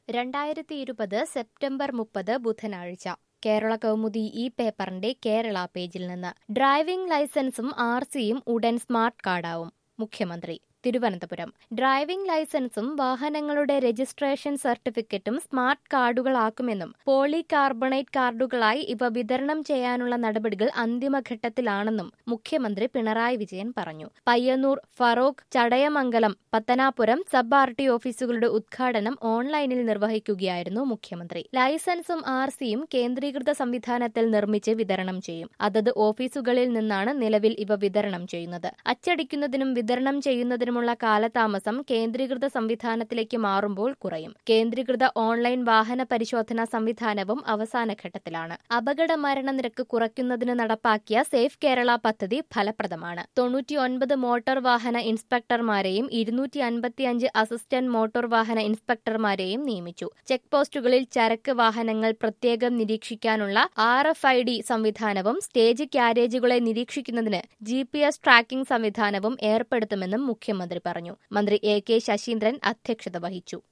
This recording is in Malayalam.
രണ്ടായിരത്തി ഇരുപത് സെപ്റ്റംബർ മുപ്പത് ബുധനാഴ്ച കേരള കൗമുദി ഈ പേപ്പറിന്റെ കേരള പേജിൽ നിന്ന് ഡ്രൈവിംഗ് ലൈസൻസും ആർ സിയും ഉടൻ സ്മാർട്ട് കാർഡാവും മുഖ്യമന്ത്രി തിരുവനന്തപുരം ഡ്രൈവിംഗ് ലൈസൻസും വാഹനങ്ങളുടെ രജിസ്ട്രേഷൻ സർട്ടിഫിക്കറ്റും സ്മാർട്ട് കാർഡുകളാക്കുമെന്നും പോളി കാർബണേറ്റ് കാർഡുകളായി ഇവ വിതരണം ചെയ്യാനുള്ള നടപടികൾ അന്തിമഘട്ടത്തിലാണെന്നും മുഖ്യമന്ത്രി പിണറായി വിജയൻ പറഞ്ഞു Payyanur Farook Chadayamangalam Pathanapuram sub R T ഓഫീസുകളുടെ ഉദ്ഘാടനം ഓൺലൈനിൽ നിർവഹിക്കുകയായിരുന്നു മുഖ്യമന്ത്രി ലൈസൻസും ആർ സിയും കേന്ദ്രീകൃത സംവിധാനത്തിൽ നിർമ്മിച്ച് വിതരണം ചെയ്യും അതത് ഓഫീസുകളിൽ നിന്നാണ് നിലവിൽ ഇവ വിതരണം ചെയ്യുന്നത് അച്ചടിക്കുന്നതിനും വിതരണം ചെയ്യുന്നതിനുമുള്ള കാലതാമസം കേന്ദ്രീകൃത സംവിധാനത്തിലേക്ക് മാറുമ്പോൾ കുറയും കേന്ദ്രീകൃത ഓൺലൈൻ വാഹന പരിശോധനാ സംവിധാനവും അവസാന ഘട്ടത്തിലാണ് അപകട മരണനിരക്ക് കുറയ്ക്കുന്നതിന് നടപ്പാക്കിയ സേഫ് കേരള പദ്ധതി ഫലപ്രദമാണ് തൊണ്ണൂറ്റിയൊൻപത് മോട്ടോർ വാഹന ഇൻസ്പെക്ടർമാരെയും ഇരുന്നൂറ്റി അൻപത്തിയഞ്ച് അസിസ്റ്റന്റ് മോട്ടോർ വാഹന ഇൻസ്പെക്ടർമാരെയും നിയമിച്ചു ചെക്ക് പോസ്റ്റുകളിൽ ചരക്ക് വാഹനങ്ങൾ പ്രത്യേകം നിരീക്ഷിക്കാനുള്ള ആർ എഫ് ഐ ഡി സംവിധാനവും സ്റ്റേജ് ക്യാരേജുകളെ നിരീക്ഷിക്കുന്നതിന് ജി പി എസ് ട്രാക്കിംഗ് സംവിധാനവും ഏർപ്പെടുത്തുമെന്നും മുഖ്യമന്ത്രി പറഞ്ഞു മന്ത്രി എ കെ ശശീന്ദ്രൻ അധ്യക്ഷത വഹിച്ചു